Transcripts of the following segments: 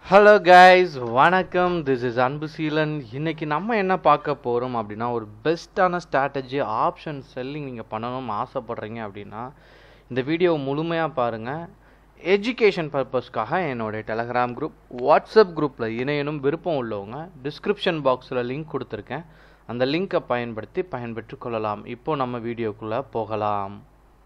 hello guys வணக்கம் this is Anbuseelan இன்னைக்கு நம்ம என்ன பார்க்க போகிறோம் அப்படின்னா ஒரு பெஸ்ட்டான ஸ்ட்ராட்டஜி ஆப்ஷன் செல்லிங் நீங்கள் பண்ணணும்னு ஆசைப்பட்றீங்க அப்படின்னா இந்த வீடியோவை முழுமையாக பாருங்கள் எஜுகேஷன் பர்பஸ்க்காக என்னுடைய டெலகிராம் குரூப் வாட்ஸ்அப் குரூப்பில் இணையணும் விருப்பம் உள்ளவங்க டிஸ்கிரிப்ஷன் பாக்ஸில் லிங்க் கொடுத்துருக்கேன் அந்த லிங்கை பயன்படுத்தி பயன்பெற்று கொள்ளலாம் இப்போ நம்ம வீடியோக்குள்ளே போகலாம்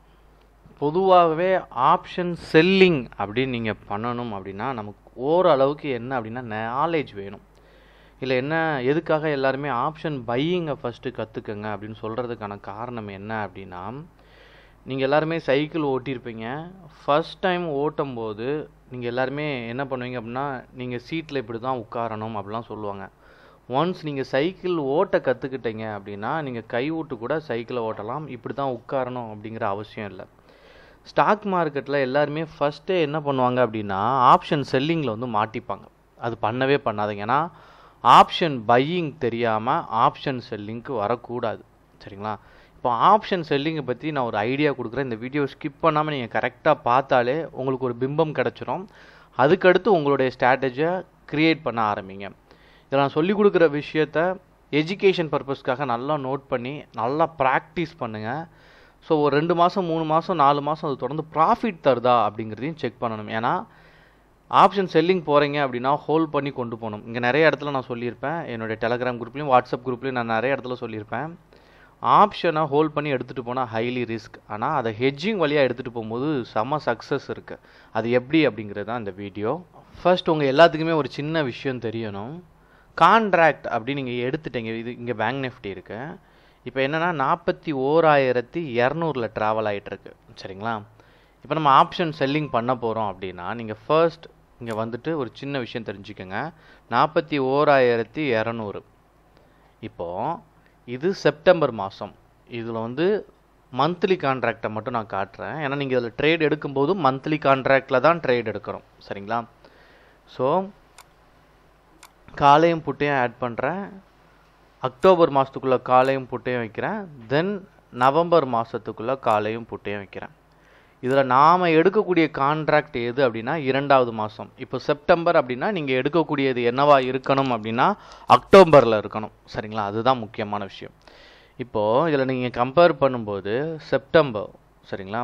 பொதுவாகவே ஆப்ஷன் செல்லிங் அப்படின்னு நீங்கள் பண்ணணும் அப்படின்னா நமக்கு ஓரளவுக்கு என்ன அப்படின்னா நாலேஜ் வேணும் இல்லை என்ன எதுக்காக எல்லாருமே ஆப்ஷன் பையிங்கை ஃபஸ்ட்டு கற்றுக்குங்க அப்படின்னு சொல்கிறதுக்கான காரணம் என்ன அப்படின்னா நீங்கள் எல்லாருமே சைக்கிள் ஓட்டியிருப்பீங்க ஃபஸ்ட் டைம் ஓட்டும் போது நீங்கள் எல்லாருமே என்ன பண்ணுவீங்க அப்படின்னா நீங்கள் சீட்டில் இப்படி தான் உட்காரணும் அப்படிலாம் சொல்லுவாங்க ஒன்ஸ் நீங்கள் சைக்கிள் ஓட்ட கற்றுக்கிட்டீங்க அப்படின்னா நீங்கள் கை விட்டு கூட சைக்கிளை ஓட்டலாம் இப்படி தான் உட்காரணும் அப்படிங்கிற அவசியம் இல்லை ஸ்டாக் மார்க்கெட்டில் எல்லாருமே ஃபஸ்ட்டே என்ன பண்ணுவாங்க அப்படின்னா ஆப்ஷன் செல்லிங்கில் வந்து மாட்டிப்பாங்க அது பண்ணவே பண்ணாதீங்க ஏன்னா ஆப்ஷன் பையிங் தெரியாமல் ஆப்ஷன் செல்லிங்க்கு வரக்கூடாது சரிங்களா இப்போ ஆப்ஷன் செல்லிங்கை பற்றி நான் ஒரு ஐடியா கொடுக்குறேன் இந்த வீடியோ ஸ்கிப் பண்ணாமல் நீங்கள் கரெக்டாக பார்த்தாலே உங்களுக்கு ஒரு பிம்பம் கிடச்சிரும் அதுக்கடுத்து உங்களுடைய ஸ்ட்ராட்டஜியை க்ரியேட் பண்ண ஆரம்பிங்க இதில் நான் சொல்லிக் கொடுக்குற விஷயத்த எஜுகேஷன் பர்பஸ்க்காக நல்லா நோட் பண்ணி நல்லா ப்ராக்டிஸ் பண்ணுங்கள் ஸோ ஒரு ரெண்டு மாதம் மூணு மாதம் நாலு மாதம் அது தொடர்ந்து ப்ராஃபிட் தருதா அப்படிங்கிறதையும் செக் பண்ணணும் ஏன்னா ஆப்ஷன் செல்லிங் போகிறீங்க அப்படின்னா ஹோல்ட் பண்ணி கொண்டு போகணும் இங்கே நிறைய இடத்துல நான் சொல்லியிருப்பேன் என்னுடைய டெலகிராம் குரூப்லேயும் வாட்ஸ்அப் குரூப்லேயும் நான் நிறைய இடத்துல சொல்லியிருப்பேன் ஆப்ஷனை ஹோல்ட் பண்ணி எடுத்துகிட்டு போனால் ஹைலி ரிஸ்க் ஆனால் அதை ஹெட்ஜிங் வழியாக எடுத்துகிட்டு போகும்போது செம்ம சக்ஸஸ் இருக்குது அது எப்படி அப்படிங்கிறது தான் இந்த வீடியோ ஃபர்ஸ்ட் உங்கள் எல்லாத்துக்குமே ஒரு சின்ன விஷயம் தெரியணும் கான்ட்ராக்ட் அப்படி நீங்கள் எடுத்துட்டீங்க இது இங்கே பேங்க் நிஃப்டி இருக்குது இப்போ என்னென்னா நாற்பத்தி ஓராயிரத்தி இரநூறில் ட்ராவல் ஆகிட்டுருக்கு சரிங்களா இப்போ நம்ம ஆப்ஷன் செல்லிங் பண்ண போகிறோம் அப்படின்னா நீங்கள் ஃபர்ஸ்ட் இங்கே வந்துட்டு ஒரு சின்ன விஷயம் தெரிஞ்சுக்கோங்க நாற்பத்தி ஓராயிரத்தி இரநூறு இப்போது இது செப்டம்பர் மாதம் இதில் வந்து மந்த்லி கான்ட்ராக்டை மட்டும் நான் காட்டுறேன் ஏன்னா நீங்கள் இதில் ட்ரேட் எடுக்கும்போது மந்த்லி கான்ட்ராக்டில் தான் ட்ரேட் எடுக்கணும் சரிங்களா ஸோ காலையும் புட்டையும் ஆட் பண்ணுறேன் அக்டோபர் மாதத்துக்குள்ளே காலையும் புட்டையும் வைக்கிறேன் தென் நவம்பர் மாதத்துக்குள்ளே காலையும் புட்டையும் வைக்கிறேன் இதில் நாம் எடுக்கக்கூடிய கான்ட்ராக்ட் எது அப்படின்னா இரண்டாவது மாதம் இப்போ செப்டம்பர் அப்படின்னா நீங்கள் எடுக்கக்கூடியது என்னவா இருக்கணும் அப்படின்னா அக்டோபரில் இருக்கணும் சரிங்களா அதுதான் முக்கியமான விஷயம் இப்போது இதில் நீங்கள் கம்பேர் பண்ணும்போது செப்டம்பர் சரிங்களா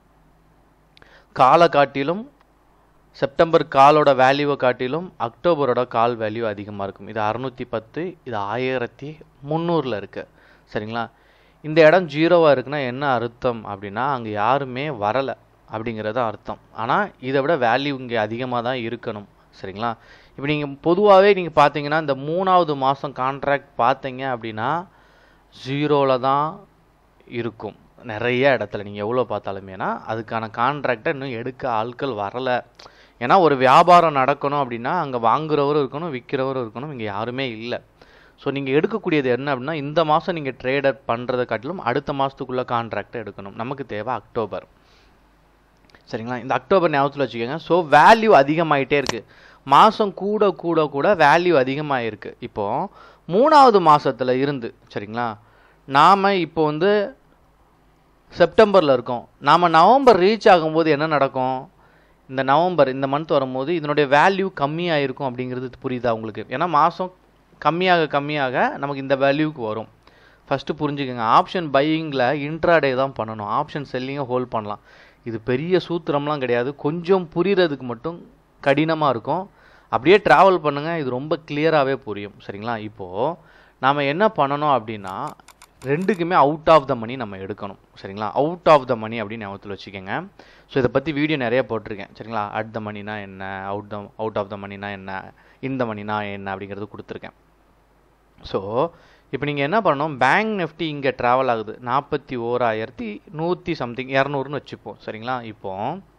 காலை காட்டிலும் செப்டம்பர் காலோட வேல்யூவை காட்டிலும் அக்டோபரோட கால் வேல்யூ அதிகமாக இருக்கும் இது அறநூற்றி பத்து இது ஆயிரத்தி முந்நூறில் இருக்குது சரிங்களா இந்த இடம் ஜீரோவாக இருக்குன்னா என்ன அர்த்தம் அப்படின்னா அங்கே யாருமே வரலை அப்படிங்கிறது அர்த்தம் ஆனால் இதை விட வேல்யூ இங்கே அதிகமாக தான் இருக்கணும் சரிங்களா இப்போ நீங்கள் பொதுவாகவே நீங்கள் பார்த்தீங்கன்னா இந்த மூணாவது மாதம் கான்ட்ராக்ட் பார்த்தீங்க அப்படின்னா ஜீரோவில் தான் இருக்கும் நிறைய இடத்துல நீங்கள் எவ்வளோ பார்த்தாலுமேனா அதுக்கான கான்ட்ராக்டை இன்னும் எடுக்க ஆட்கள் வரலை ஏன்னா ஒரு வியாபாரம் நடக்கணும் அப்படின்னா அங்கே வாங்குறவரும் இருக்கணும் விற்கிறவரும் இருக்கணும் இங்கே யாருமே இல்லை ஸோ நீங்கள் எடுக்கக்கூடியது என்ன அப்படின்னா இந்த மாதம் நீங்கள் ட்ரேடர் பண்ணுறதை காட்டிலும் அடுத்த மாதத்துக்குள்ளே கான்ட்ராக்டை எடுக்கணும் நமக்கு தேவை அக்டோபர் சரிங்களா இந்த அக்டோபர் ஞாபகத்தில் வச்சுக்கோங்க ஸோ வேல்யூ அதிகமாயிட்டே இருக்குது மாதம் கூட கூட கூட வேல்யூ அதிகமாக இருக்குது இப்போது மூணாவது மாதத்தில் இருந்து சரிங்களா நாம் இப்போ வந்து செப்டம்பரில் இருக்கோம் நாம் நவம்பர் ரீச் ஆகும்போது என்ன நடக்கும் இந்த நவம்பர் இந்த மந்த் வரும்போது இதனுடைய வேல்யூ கம்மியாக இருக்கும் அப்படிங்கிறது புரியுதா உங்களுக்கு ஏன்னா மாதம் கம்மியாக கம்மியாக நமக்கு இந்த வேல்யூக்கு வரும் ஃபஸ்ட்டு புரிஞ்சுக்கோங்க ஆப்ஷன் பையிங்கில் இன்ட்ராடே தான் பண்ணணும் ஆப்ஷன் செல்லிங்கை ஹோல்ட் பண்ணலாம் இது பெரிய சூத்திரம்லாம் கிடையாது கொஞ்சம் புரிகிறதுக்கு மட்டும் கடினமாக இருக்கும் அப்படியே ட்ராவல் பண்ணுங்கள் இது ரொம்ப கிளியராகவே புரியும் சரிங்களா இப்போது நாம் என்ன பண்ணணும் அப்படின்னா ரெண்டுக்குமே அவுட் ஆஃப் த மணி நம்ம எடுக்கணும் சரிங்களா அவுட் ஆஃப் த மணி அப்படின்னு ஞாபகத்தில் வச்சுக்கோங்க ஸோ இதை பற்றி வீடியோ நிறைய போட்டிருக்கேன் சரிங்களா அட் த மணினா என்ன out the out of the மணினா என்ன இந்த மணினா என்ன அப்படிங்கிறது கொடுத்துருக்கேன் ஸோ இப்போ நீங்கள் என்ன பண்ணணும் பேங்க் நிஃப்டி இங்கே ட்ராவல் ஆகுது நாற்பத்தி ஓராயிரத்தி நூற்றி சம்திங் இரநூறுன்னு வச்சுப்போம் சரிங்களா இப்போ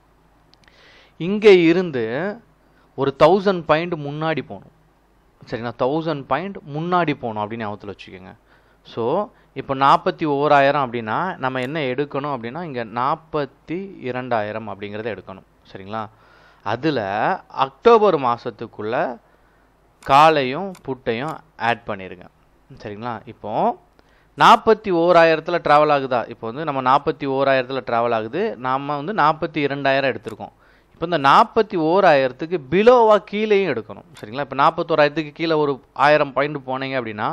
இங்கே இருந்து ஒரு தௌசண்ட் பாயிண்ட் முன்னாடி போகணும் சரிங்களா தௌசண்ட் பாயிண்ட் முன்னாடி போகணும் அப்படின்னு ஞாபகத்தில் வச்சுக்கோங்க ஸோ இப்போ நாற்பத்தி ஓராயிரம் அப்படின்னா நம்ம என்ன எடுக்கணும் அப்படின்னா இங்கே நாற்பத்தி இரண்டாயிரம் அப்படிங்கிறத எடுக்கணும் சரிங்களா அதில் அக்டோபர் மாதத்துக்குள்ள காலையும் புட்டையும் ஆட் பண்ணிடுங்க சரிங்களா இப்போது நாற்பத்தி ஓராயிரத்தில் ட்ராவல் ஆகுதா இப்போ வந்து நம்ம நாற்பத்தி ஓராயிரத்தில் ட்ராவல் ஆகுது நாம் வந்து நாற்பத்தி இரண்டாயிரம் எடுத்திருக்கோம் இப்போ இந்த நாற்பத்தி ஓராயிரத்துக்கு பிலோவாக கீழேயும் எடுக்கணும் சரிங்களா இப்போ நாற்பத்தோராயிரத்துக்கு கீழே ஒரு ஆயிரம் பாயிண்ட் போனீங்க அப்படின்னா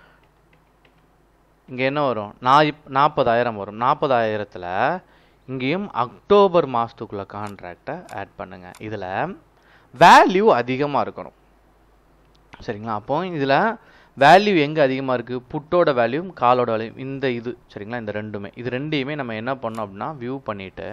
இங்கே என்ன வரும் நான் இப் நாற்பதாயிரம் வரும் நாற்பதாயிரத்தில் இங்கேயும் அக்டோபர் மாதத்துக்குள்ள கான்ட்ராக்டை ஆட் பண்ணுங்க இதில் வேல்யூ அதிகமாக இருக்கணும் சரிங்களா அப்போ இதில் வேல்யூ எங்கே அதிகமாக இருக்குது புட்டோட வேல்யூ காலோட வேல்யூ இந்த இது சரிங்களா இந்த ரெண்டுமே இது ரெண்டையுமே நம்ம என்ன பண்ணோம் அப்படின்னா வியூ பண்ணிவிட்டு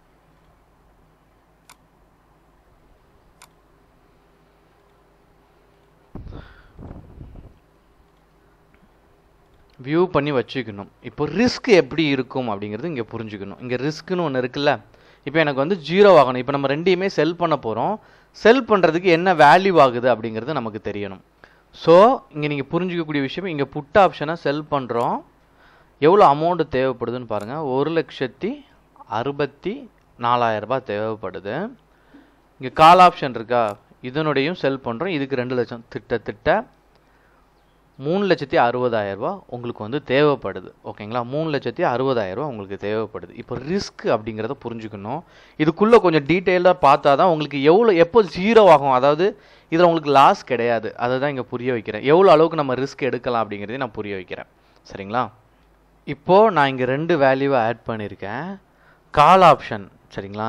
வியூ பண்ணி வச்சுக்கணும் இப்போ ரிஸ்க் எப்படி இருக்கும் அப்படிங்கிறது இங்கே புரிஞ்சுக்கணும் இங்கே ரிஸ்க்குன்னு ஒன்று இருக்குல்ல இப்போ எனக்கு வந்து ஜீரோ ஆகணும் இப்போ நம்ம ரெண்டையுமே செல் பண்ண போகிறோம் செல் பண்ணுறதுக்கு என்ன வேல்யூ ஆகுது அப்படிங்கிறது நமக்கு தெரியணும் ஸோ இங்கே நீங்கள் புரிஞ்சிக்கக்கூடிய விஷயம் இங்கே புட் ஆப்ஷனை செல் பண்ணுறோம் எவ்வளோ அமௌண்ட் தேவைப்படுதுன்னு பாருங்கள் ஒரு லட்சத்தி அறுபத்தி நாலாயிரம் ரூபாய் தேவைப்படுது இங்கே கால் ஆப்ஷன் இருக்கா இதனுடையும் செல் பண்ணுறோம் இதுக்கு ரெண்டு லட்சம் திட்டத்திட்ட மூணு லட்சத்தி அறுபதாயிரம் ரூபா உங்களுக்கு வந்து தேவைப்படுது ஓகேங்களா மூணு லட்சத்தி அறுபதாயிரம் ரூபா உங்களுக்கு தேவைப்படுது இப்போ ரிஸ்க் அப்படிங்கிறத புரிஞ்சுக்கணும் இதுக்குள்ளே கொஞ்சம் டீட்டெயிலாக பார்த்தா தான் உங்களுக்கு எவ்வளோ எப்போ ஜீரோ ஆகும் அதாவது இதில் உங்களுக்கு லாஸ் கிடையாது அதை தான் இங்கே புரிய வைக்கிறேன் எவ்வளோ அளவுக்கு நம்ம ரிஸ்க் எடுக்கலாம் அப்படிங்கிறதையும் நான் புரிய வைக்கிறேன் சரிங்களா இப்போது நான் இங்கே ரெண்டு வேல்யூவை ஆட் பண்ணியிருக்கேன் கால் ஆப்ஷன் சரிங்களா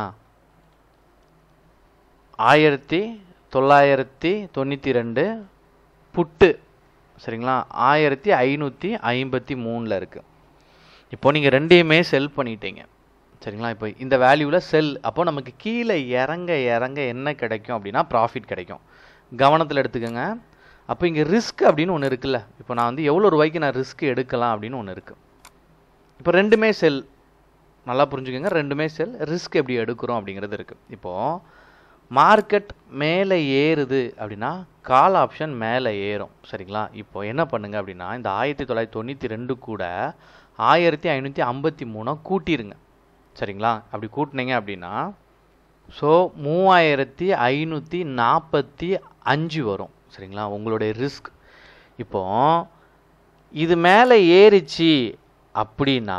ஆயிரத்தி தொள்ளாயிரத்தி தொண்ணூற்றி ரெண்டு புட்டு சரிங்களா ஆயிரத்தி ஐநூற்றி ஐம்பத்தி மூணில் இருக்குது இப்போ நீங்கள் ரெண்டையுமே செல் பண்ணிட்டீங்க சரிங்களா இப்போ இந்த வேல்யூவில் செல் அப்போ நமக்கு கீழே இறங்க இறங்க என்ன கிடைக்கும் அப்படின்னா ப்ராஃபிட் கிடைக்கும் கவனத்தில் எடுத்துக்கோங்க அப்போ இங்கே ரிஸ்க் அப்படின்னு ஒன்று இருக்குல்ல இப்போ நான் வந்து எவ்வளோ ரூபாய்க்கு நான் ரிஸ்க் எடுக்கலாம் அப்படின்னு ஒன்று இருக்குது இப்போ ரெண்டுமே செல் நல்லா புரிஞ்சுக்கோங்க ரெண்டுமே செல் ரிஸ்க் எப்படி எடுக்கிறோம் அப்படிங்கிறது இருக்குது இப்போது மார்க்கெட் மேலே ஏறுது அப்படின்னா கால் ஆப்ஷன் மேலே ஏறும் சரிங்களா இப்போ என்ன பண்ணுங்க அப்படின்னா இந்த ஆயிரத்தி தொள்ளாயிரத்தி தொண்ணூற்றி ரெண்டு கூட ஆயிரத்தி ஐநூற்றி ஐம்பத்தி மூணை கூட்டிருங்க சரிங்களா அப்படி கூட்டினீங்க அப்படின்னா ஸோ மூவாயிரத்தி ஐநூற்றி நாற்பத்தி அஞ்சு வரும் சரிங்களா உங்களுடைய ரிஸ்க் இப்போ இது மேலே ஏறிச்சு அப்படின்னா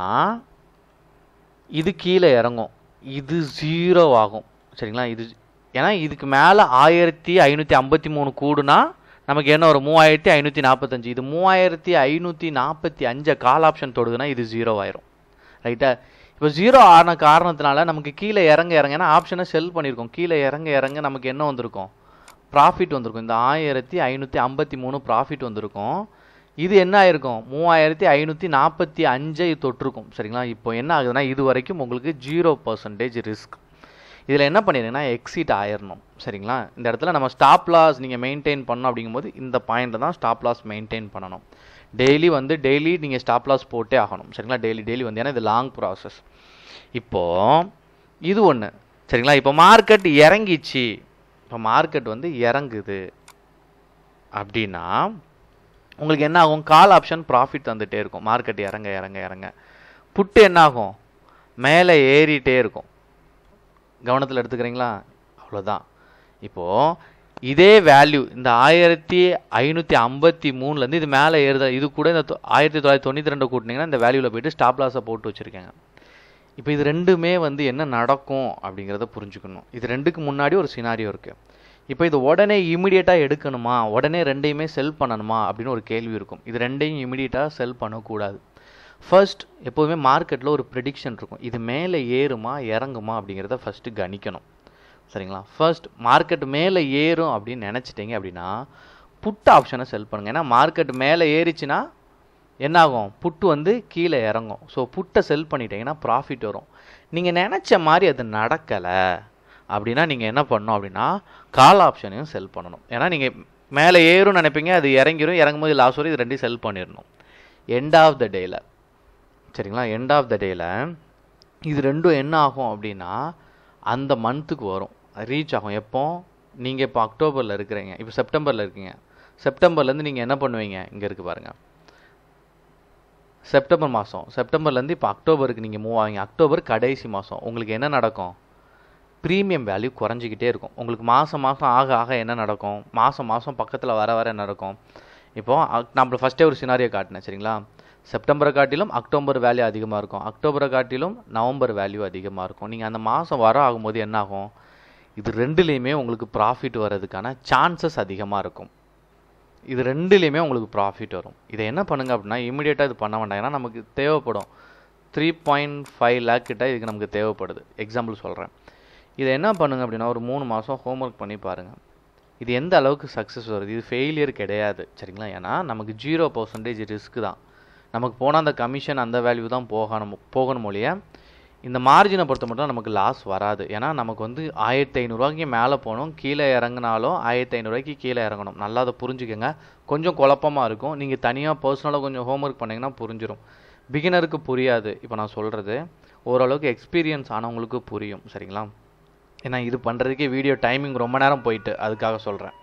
இது கீழே இறங்கும் இது ஜீரோ ஆகும் சரிங்களா இது ஏன்னா இதுக்கு மேலே ஆயிரத்தி ஐநூற்றி ஐம்பத்தி மூணு கூடுனா நமக்கு என்ன ஒரு மூவாயிரத்தி ஐநூற்றி நாற்பத்தஞ்சு இது மூவாயிரத்தி ஐநூற்றி நாற்பத்தி அஞ்சை கால் ஆப்ஷன் தொடுதுன்னா இது ஜீரோ ஆயிரும் ரைட்டா இப்போ ஜீரோ ஆன காரணத்தினால நமக்கு கீழே இறங்க இறங்க ஏன்னா ஆப்ஷனை செல் பண்ணியிருக்கோம் கீழே இறங்க இறங்க நமக்கு என்ன வந்திருக்கும் ப்ராஃபிட் வந்திருக்கும் இந்த ஆயிரத்தி ஐநூற்றி ஐம்பத்தி மூணு ப்ராஃபிட் வந்திருக்கும் இது என்ன ஆயிருக்கும் மூவாயிரத்தி ஐநூற்றி நாற்பத்தி அஞ்சை தொட்டிருக்கும் சரிங்களா இப்போ என்ன ஆகுதுன்னா இது வரைக்கும் உங்களுக்கு ஜீரோ பர்சன்டேஜ் ரிஸ்க் இதில் என்ன பண்ணிடுங்கன்னா எக்ஸிட் ஆயிடணும் சரிங்களா இந்த இடத்துல நம்ம ஸ்டாப் லாஸ் நீங்கள் மெயின்டைன் பண்ணணும் அப்படிங்கும்போது இந்த பாயிண்ட்டில் தான் ஸ்டாப் லாஸ் மெயின்டைன் பண்ணணும் டெய்லி வந்து டெய்லி நீங்கள் ஸ்டாப் லாஸ் போட்டே ஆகணும் சரிங்களா டெய்லி டெய்லி வந்து ஏன்னா இது லாங் ப்ராசஸ் இப்போது இது ஒன்று சரிங்களா இப்போ மார்க்கெட் இறங்கிச்சு இப்போ மார்க்கெட் வந்து இறங்குது அப்படின்னா உங்களுக்கு என்ன ஆகும் கால் ஆப்ஷன் ப்ராஃபிட் தந்துகிட்டே இருக்கும் மார்க்கெட் இறங்க இறங்க இறங்க புட்டு என்ன ஆகும் மேலே ஏறிட்டே இருக்கும் கவனத்தில் எடுத்துக்கிறீங்களா அவ்வளோதான் இப்போது இதே வேல்யூ இந்த ஆயிரத்தி ஐநூற்றி ஐம்பத்தி மூணுலேருந்து இது மேலே ஏறுதா இது கூட இந்த தொ- ஆயிரத்தி தொள்ளாயிரத்தி தொண்ணூற்றி ரெண்டு கூட்டினீங்கன்னா இந்த வேல்யூவில் போயிட்டு ஸ்டாப் லாஸை போட்டு வச்சுருக்கேங்க இப்போ இது ரெண்டுமே வந்து என்ன நடக்கும் அப்படிங்கிறத புரிஞ்சுக்கணும் இது ரெண்டுக்கு முன்னாடி ஒரு சினாரியோ இருக்குது இப்போ இது உடனே இமிடியேட்டாக எடுக்கணுமா உடனே ரெண்டையுமே செல் பண்ணணுமா அப்படின்னு ஒரு கேள்வி இருக்கும் இது ரெண்டையும் இமிடியேட்டாக செல் பண்ணக்கூடாது ஃபர்ஸ்ட் எப்போதுமே மார்க்கெட்டில் ஒரு ப்ரெடிக்ஷன் இருக்கும் இது மேலே ஏறுமா இறங்குமா அப்படிங்கிறத ஃபஸ்ட்டு கணிக்கணும் சரிங்களா ஃபர்ஸ்ட் மார்க்கெட் மேலே ஏறும் அப்படின்னு நினச்சிட்டிங்க அப்படின்னா புட் ஆப்ஷனை செல் பண்ணுங்க ஏன்னா மார்க்கெட் மேலே ஏறிச்சுன்னா என்ன ஆகும் புட்டு வந்து கீழே இறங்கும் ஸோ புட்டை செல் பண்ணிட்டீங்கன்னா ப்ராஃபிட் வரும் நீங்கள் நினச்ச மாதிரி அது நடக்கலை அப்படின்னா நீங்கள் என்ன பண்ணணும் அப்படின்னா கால் ஆப்ஷனையும் செல் பண்ணணும் ஏன்னா நீங்கள் மேலே ஏறும்னு நினைப்பீங்க அது இறங்கிரும் இறங்கும்போது லாஸ் வரும் இது ரெண்டையும் செல் பண்ணிடணும் எண்ட் ஆஃப் த டேயில் சரிங்களா எண்ட் ஆஃப் த டேயில் இது ரெண்டும் என்ன ஆகும் அப்படின்னா அந்த மந்த்துக்கு வரும் ரீச் ஆகும் எப்போ நீங்கள் இப்போ அக்டோபரில் இருக்கிறீங்க இப்போ செப்டம்பரில் இருக்கீங்க செப்டம்பர்லேருந்து நீங்கள் என்ன பண்ணுவீங்க இங்கே இருக்கு பாருங்கள் செப்டம்பர் மாதம் செப்டம்பர்லேருந்து இப்போ அக்டோபருக்கு நீங்கள் மூவ் ஆவீங்க அக்டோபர் கடைசி மாதம் உங்களுக்கு என்ன நடக்கும் ப்ரீமியம் வேல்யூ குறைஞ்சிக்கிட்டே இருக்கும் உங்களுக்கு மாதம் மாதம் ஆக ஆக என்ன நடக்கும் மாதம் மாதம் பக்கத்தில் வர வர என்ன நடக்கும் இப்போ அக்- நம்மள ஃபஸ்ட்டே ஒரு சினாரியோ காட்டினேன் சரிங்களா செப்டம்பரை காட்டிலும் அக்டோபர் வேல்யூ அதிகமாக இருக்கும் அக்டோபரை காட்டிலும் நவம்பர் வேல்யூ அதிகமாக இருக்கும் நீங்கள் அந்த மாதம் வர ஆகும்போது என்ன ஆகும் இது ரெண்டுலேயுமே உங்களுக்கு ப்ராஃபிட் வர்றதுக்கான சான்சஸ் அதிகமாக இருக்கும் இது ரெண்டுலேயுமே உங்களுக்கு ப்ராஃபிட் வரும் இதை என்ன பண்ணுங்க அப்படின்னா இமிடியேட்டாக இது பண்ண வேண்டாம் ஏன்னா நமக்கு தேவைப்படும் த்ரீ பாயிண்ட் ஃபைவ் லேக் கிட்ட இதுக்கு நமக்கு தேவைப்படுது எக்ஸாம்பிள் சொல்கிறேன் இதை என்ன பண்ணுங்க அப்படின்னா ஒரு மூணு மாதம் ஹோம்ஒர்க் பண்ணி பாருங்கள் இது எந்த அளவுக்கு சக்ஸஸ் வருது இது ஃபெயிலியர் கிடையாது சரிங்களா ஏன்னா நமக்கு ஜீரோ பர்சன்டேஜ் ரிஸ்க் தான் நமக்கு போனால் அந்த கமிஷன் அந்த வேல்யூ தான் போகணும் போகணும் ஒழிய இந்த மார்ஜினை பொறுத்த மட்டும் நமக்கு லாஸ் வராது ஏன்னா நமக்கு வந்து ஆயிரத்தி ஐநூறுரூவாய்க்கு மேலே போகணும் கீழே இறங்குனாலும் ஆயிரத்தி ஐநூறுரூவாய்க்கு கீழே இறங்கணும் நல்லா அதை புரிஞ்சுக்கோங்க கொஞ்சம் குழப்பமாக இருக்கும் நீங்கள் தனியாக பர்சனலாக கொஞ்சம் ஹோம்ஒர்க் பண்ணிங்கன்னா புரிஞ்சிடும் பிகினருக்கு புரியாது இப்போ நான் சொல்கிறது ஓரளவுக்கு எக்ஸ்பீரியன்ஸ் ஆனவங்களுக்கு புரியும் சரிங்களா ஏன்னா இது பண்ணுறதுக்கே வீடியோ டைமிங் ரொம்ப நேரம் போயிட்டு அதுக்காக சொல்கிறேன்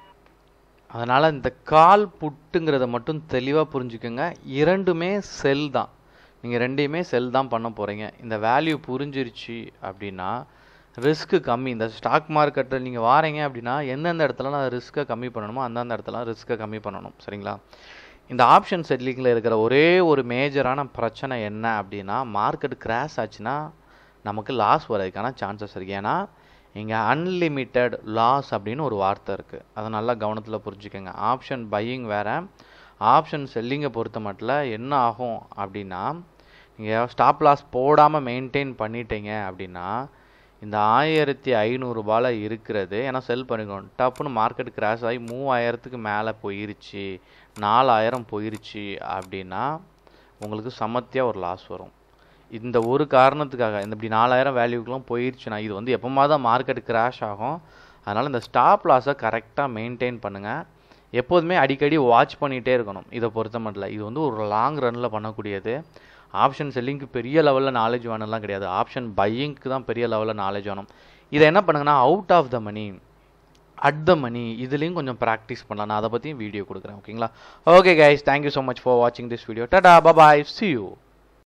அதனால் இந்த கால் புட்டுங்கிறத மட்டும் தெளிவாக புரிஞ்சுக்கோங்க இரண்டுமே செல் தான் நீங்கள் ரெண்டையுமே செல் தான் பண்ண போகிறீங்க இந்த வேல்யூ புரிஞ்சிருச்சு அப்படின்னா ரிஸ்க்கு கம்மி இந்த ஸ்டாக் மார்க்கெட்டில் நீங்கள் வாரீங்க அப்படின்னா எந்தெந்த இடத்துலலாம் ரிஸ்க்கை கம்மி பண்ணணுமோ அந்தந்த இடத்துல ரிஸ்க்கை கம்மி பண்ணணும் சரிங்களா இந்த ஆப்ஷன் செட்டிலிங்கில் இருக்கிற ஒரே ஒரு மேஜரான பிரச்சனை என்ன அப்படின்னா மார்க்கெட் கிராஷ் ஆச்சுன்னா நமக்கு லாஸ் வரதுக்கான சான்சஸ் இருக்குது ஏன்னா இங்கே அன்லிமிட்டெட் லாஸ் அப்படின்னு ஒரு வார்த்தை இருக்குது அதை நல்லா கவனத்தில் புரிஞ்சுக்கோங்க ஆப்ஷன் பையிங் வேறு ஆப்ஷன் செல்லிங்கை பொறுத்த மட்டும் என்ன ஆகும் அப்படின்னா நீங்கள் ஸ்டாப் லாஸ் போடாமல் மெயின்டைன் பண்ணிட்டீங்க அப்படின்னா இந்த ஆயிரத்தி ஐநூறுரூபாவில் இருக்கிறது ஏன்னா செல் பண்ணிக்கணும் டப்புன்னு மார்க்கெட் கிராஷ் ஆகி மூவாயிரத்துக்கு மேலே போயிருச்சு நாலாயிரம் போயிருச்சு அப்படின்னா உங்களுக்கு சமத்தியாக ஒரு லாஸ் வரும் இந்த ஒரு காரணத்துக்காக இந்த இப்படி நாலாயிரம் வேல்யூக்கெலாம் போயிருச்சுன்னா இது வந்து எப்போமா தான் மார்க்கெட் கிராஷ் ஆகும் அதனால் இந்த ஸ்டாப் லாஸை கரெக்டாக மெயின்டைன் பண்ணுங்கள் எப்போதுமே அடிக்கடி வாட்ச் பண்ணிகிட்டே இருக்கணும் இதை பொறுத்த மட்டும் இது வந்து ஒரு லாங் ரன்னில் பண்ணக்கூடியது ஆப்ஷன் செல்லிங்க்கு பெரிய லெவலில் நாலேஜ் வேணும்லாம் கிடையாது ஆப்ஷன் பையிங்க்கு தான் பெரிய லெவலில் நாலேஜ் வேணும் இதை என்ன பண்ணுங்கன்னா out of the money at the money இதுலேயும் கொஞ்சம் ப்ராக்டிஸ் பண்ணலாம் நான் அதை பற்றியும் வீடியோ கொடுக்குறேன் ஓகேங்களா okay guys thank you so much for வாட்சிங் this video tata bye bye see you